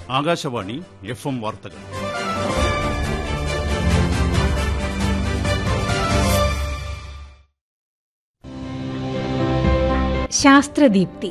Akashvani F M വാർത്തകൾ ശാസ്ത്രദീപ്തി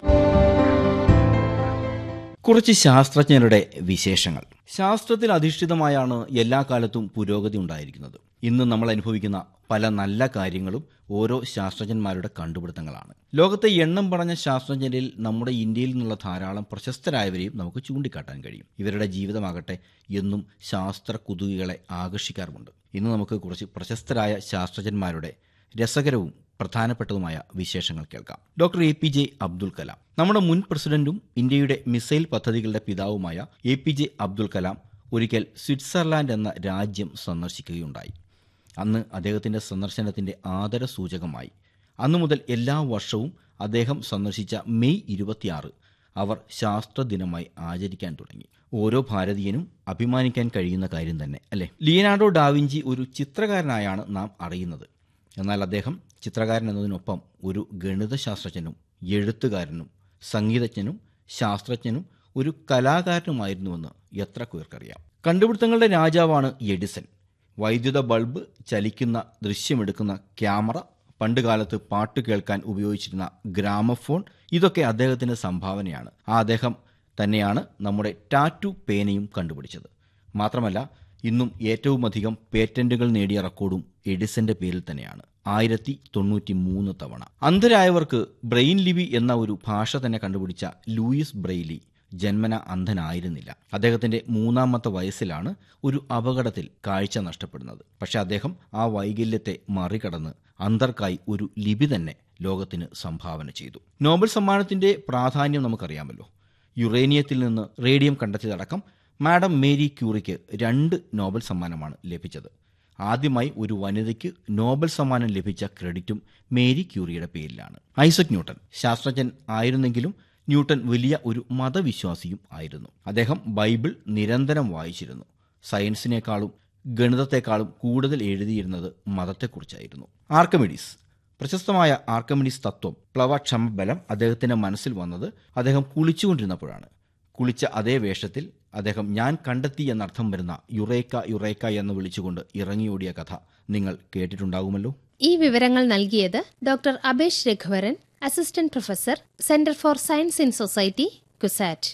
കുറച്ച് ശാസ്ത്രജ്ഞരുടെ വിശേഷങ്ങൾ ശാസ്ത്രത്തിൽ അധിഷ്ഠിതമായാണ് എല്ലാ കാലത്തും പുരോഗതി ഉണ്ടായിരിക്കുന്നത് ഇന്ന് നമ്മൾ അനുഭവിക്കുന്ന പല നല്ല കാര്യങ്ങളും ഓരോ ശാസ്ത്രജ്ഞന്മാരുടെ കണ്ടുപിടുത്തങ്ങളാണ് ലോകത്തെ എണ്ണം പറഞ്ഞ ശാസ്ത്രജ്ഞരിൽ നമ്മുടെ ഇന്ത്യയിൽ നിന്നുള്ള ധാരാളം പ്രശസ്തരായവരെയും നമുക്ക് ചൂണ്ടിക്കാട്ടാൻ കഴിയും ഇവരുടെ ജീവിതമാകട്ടെ എന്നും ശാസ്ത്ര കുതുകികളെ ആകർഷിക്കാറുമുണ്ട് ഇന്ന് നമുക്ക് കുറച്ച് പ്രശസ്തരായ ശാസ്ത്രജ്ഞന്മാരുടെ രസകരവും പ്രധാനപ്പെട്ടതുമായ വിശേഷങ്ങൾ കേൾക്കാം doctor A P J Abdul Kalam നമ്മുടെ മുൻ പ്രസിഡന്റും ഇന്ത്യയുടെ മിസൈൽ പദ്ധതികളുടെ പിതാവുമായ A P J Abdul Kalam ഒരിക്കൽ സ്വിറ്റ്സർലാൻഡ് എന്ന രാജ്യം സന്ദർശിക്കുകയുണ്ടായി അന്ന് അദ്ദേഹത്തിന്റെ സന്ദർശനത്തിന്റെ ആദര സൂചകമായി അന്നു മുതൽ എല്ലാ വർഷവും അദ്ദേഹം സന്ദർശിച്ച മെയ് ഇരുപത്തിയാറ് അവർ ശാസ്ത്ര ദിനമായി ആചരിക്കാൻ തുടങ്ങി ഓരോ ഭാരതീയനും അഭിമാനിക്കാൻ കഴിയുന്ന കാര്യം തന്നെ അല്ലേ ലിയനാർഡോ ഡാവിഞ്ചി ഒരു ചിത്രകാരനായാണ് നാം അറിയുന്നത് എന്നാൽ അദ്ദേഹം ചിത്രകാരൻ എന്നതിനൊപ്പം ഒരു ഗണിതശാസ്ത്രജ്ഞനും എഴുത്തുകാരനും സംഗീതജ്ഞനും ശാസ്ത്രജ്ഞനും ഒരു കലാകാരനുമായിരുന്നുവെന്ന് എത്ര പേർക്കറിയാം കണ്ടുപിടുത്തങ്ങളുടെ രാജാവാണ് എഡിസൺ വൈദ്യുത ബൾബ് ചലിക്കുന്ന ദൃശ്യമെടുക്കുന്ന ക്യാമറ പണ്ടുകാലത്ത് പാട്ട് കേൾക്കാൻ ഉപയോഗിച്ചിരുന്ന ഗ്രാമഫോൺ ഇതൊക്കെ അദ്ദേഹത്തിന്റെ സംഭാവനയാണ് ആ അദ്ദേഹം തന്നെയാണ് നമ്മുടെ ടാറ്റു പേനയും കണ്ടുപിടിച്ചത് മാത്രമല്ല ഇന്നും ഏറ്റവുമധികം പേറ്റന്റുകൾ നേടിയ റെക്കോർഡും എഡിസന്റെ പേരിൽ തന്നെയാണ് ആയിരത്തി തൊണ്ണൂറ്റി മൂന്ന് തവണ അന്ധരായവർക്ക് ബ്രെയിൻ ലിപി എന്ന ഒരു ഭാഷ തന്നെ കണ്ടുപിടിച്ച ലൂയിസ് ബ്രെയിലി ജന്മന അന്ധനായിരുന്നില്ല അദ്ദേഹത്തിന്റെ മൂന്നാമത്തെ വയസ്സിലാണ് ഒരു അപകടത്തിൽ കാഴ്ച നഷ്ടപ്പെടുന്നത് പക്ഷെ അദ്ദേഹം ആ വൈകല്യത്തെ മറികടന്ന് അന്ധർക്കായി ഒരു ലിപി തന്നെ ലോകത്തിന് സംഭാവന ചെയ്തു നോബൽ സമ്മാനത്തിന്റെ പ്രാധാന്യം നമുക്കറിയാമല്ലോ യുറേനിയത്തിൽ നിന്ന് റേഡിയം കണ്ടെത്തിയതടക്കം മാഡം മേരി ക്യൂറിക്ക് രണ്ട് നോബൽ സമ്മാനമാണ് ലഭിച്ചത് ആദ്യമായി ഒരു വനിതയ്ക്ക് നോബൽ സമ്മാനം ലഭിച്ച ക്രെഡിറ്റും മേരി ക്യൂറിയുടെ പേരിലാണ് ഐസക് ന്യൂട്ടൺ ശാസ്ത്രജ്ഞൻ ആയിരുന്നെങ്കിലും ന്യൂട്ടൺ വലിയ ഒരു മതവിശ്വാസിയും ആയിരുന്നു അദ്ദേഹം ബൈബിൾ നിരന്തരം വായിച്ചിരുന്നു സയൻസിനേക്കാളും ഗണിതത്തെക്കാളും കൂടുതൽ എഴുതിയിരുന്നത് മതത്തെക്കുറിച്ചായിരുന്നു ആർക്കമിഡീസ് പ്രശസ്തമായ ആർക്കമിഡീസ് തത്വം പ്ലവക്ഷമബലം അദ്ദേഹത്തിന്റെ മനസ്സിൽ വന്നത് അദ്ദേഹം കുളിച്ചുകൊണ്ടിരുന്നപ്പോഴാണ് കുളിച്ച അതേ വേഷത്തിൽ അദ്ദേഹം ഞാൻ കണ്ടെത്തി എന്നർത്ഥം വരുന്ന യുറേക്ക യുറേക്ക എന്ന് വിളിച്ചുകൊണ്ട് ഇറങ്ങിയോടിയ കഥ നിങ്ങൾ കേട്ടിട്ടുണ്ടാകുമല്ലോ ഈ വിവരങ്ങൾ നൽകിയത് doctor Abesh Raghuvaran assistant professor centre for science in society CUSAT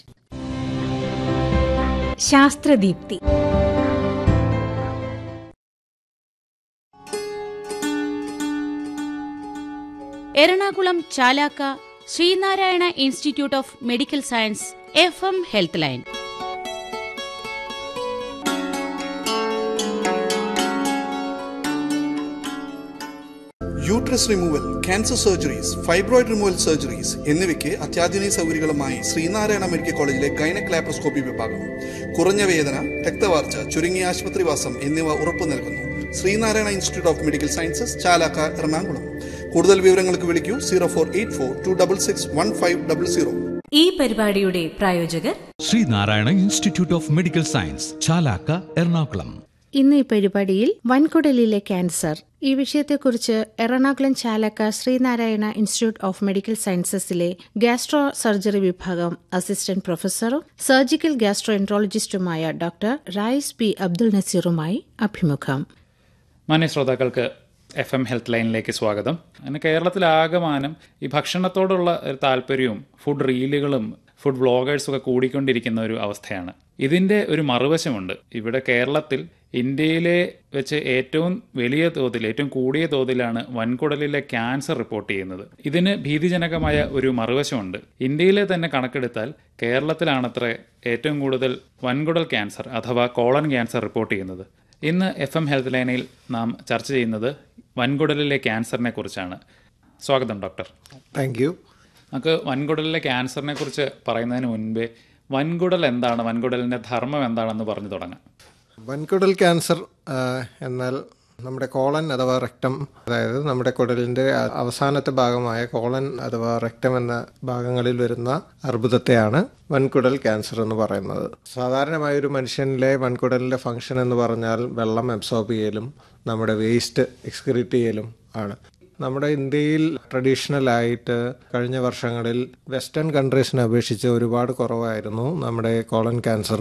Sasthradeepthi Ernakulam Chalakka Sreenarayana institute of medical science F M health line uterus removal cancer surgeries fibroid removal surgeries എന്നിവയ്ക്ക് അത്യാധുനിക സൗകര്യങ്ങളുമായി ശ്രീനാരായണ മെഡിക്കൽ കോളേജിലെ ഗൈനക് ലാപ്രോസ്കോപ്പി വിഭാഗം കുറഞ്ഞ വേദന രക്തവാർച്ച ചുരുങ്ങിയ ആശുപത്രിവാസം എന്നിവ ഉറപ്പു നൽകുന്നു Sreenarayana institute of medical sciences Chalakka Ernakulam കൂടുതൽ വിവരങ്ങൾക്ക് വിളിക്കൂ zero four eight four two double six one five double zero ഈ പരിപാടിയുടെ പ്രായോജകർ Sreenarayana institute of medical science Chalakka Ernakulam ഇന്ന് ഈ പരിപാടിയിൽ വൻകുടലിലെ ക്യാൻസർ ഈ വിഷയത്തെക്കുറിച്ച് Ernakulam Chalakka Sreenarayana institute of medical സയൻസസിലെ ഗാസ്ട്രോ സർജറി വിഭാഗം അസിസ്റ്റന്റ് പ്രൊഫസറും സർജിക്കൽ ഗാസ്ട്രോ എൻട്രോളജിസ്റ്റുമായ ഡോക്ടർ റായിസ് പി അബ്ദുൽ നസീറുമായി അഭിമുഖം മാന്യ ശ്രോതാക്കൾക്ക് എഫ് എം ഹെൽത്ത് ലൈനിലേക്ക് സ്വാഗതം അങ്ങനെ കേരളത്തിലാകമാനം ഈ ഭക്ഷണത്തോടുള്ള ഒരു താല്പര്യവും ഫുഡ് റീലുകളും ഫുഡ് വ്ളോഗേഴ്സും ഒക്കെ കൂടിക്കൊണ്ടിരിക്കുന്ന ഒരു അവസ്ഥയാണ് ഇതിൻ്റെ ഒരു മറുവശമുണ്ട് ഇവിടെ കേരളത്തിൽ ഇന്ത്യയിലെ വെച്ച് ഏറ്റവും വലിയ തോതിൽ ഏറ്റവും കൂടിയ തോതിലാണ് വൻകുടലിലെ ക്യാൻസർ റിപ്പോർട്ട് ചെയ്യുന്നത് ഇതിന് ഭീതിജനകമായ ഒരു മറുവശമുണ്ട് ഇന്ത്യയിലെ തന്നെ കണക്കെടുത്താൽ കേരളത്തിലാണത്രേ ഏറ്റവും കൂടുതൽ വൻകുടൽ ക്യാൻസർ അഥവാ കോളൻ ക്യാൻസർ റിപ്പോർട്ട് ചെയ്യുന്നത് ഇന്ന് എഫ് എം ഹെൽത്ത് ലൈനിൽ നാം ചർച്ച ചെയ്യുന്നത് വൻകുടലിലെ ക്യാൻസറിനെ കുറിച്ചാണ് സ്വാഗതം ഡോക്ടർ താങ്ക് യു നമുക്ക് വൻകുടലിലെ ക്യാൻസറിനെ കുറിച്ച് പറയുന്നതിന് മുൻപേ വൻകുടൽ എന്താണ് വൻകുടലിൻ്റെ ധർമ്മം എന്താണെന്ന് പറഞ്ഞു തുടങ്ങാം വൻകുടൽ ക്യാൻസർ ആ, എന്നാൽ നമ്മുടെ കോളൻ അഥവാ റെക്ടം അതായത് നമ്മുടെ കുടലിൻ്റെ അവസാനത്തെ ഭാഗമായ കോളൻ അഥവാ റെക്ടം എന്ന ഭാഗങ്ങളിൽ വരുന്ന അർബുദത്തെയാണ് വൻകുടൽ ക്യാൻസർ എന്ന് പറയുന്നത് സാധാരണമായ ഒരു മനുഷ്യനിലെ വൻകുടലിൻ്റെ ഫംഗ്ഷൻ എന്ന് പറഞ്ഞാൽ വെള്ളം അബ്സോർബ് ചെയ്യലും നമ്മുടെ വേസ്റ്റ് എക്സ്ക്രീറ്റ് ചെയ്യലും ആണ് നമ്മുടെ ഇന്ത്യയിൽ ട്രഡീഷണൽ ആയിട്ട് കഴിഞ്ഞ വർഷങ്ങളിൽ വെസ്റ്റേൺ കൺട്രീസിനെ അപേക്ഷിച്ച് ഒരുപാട് കുറവായിരുന്നു നമ്മുടെ കോളൻ ക്യാൻസർ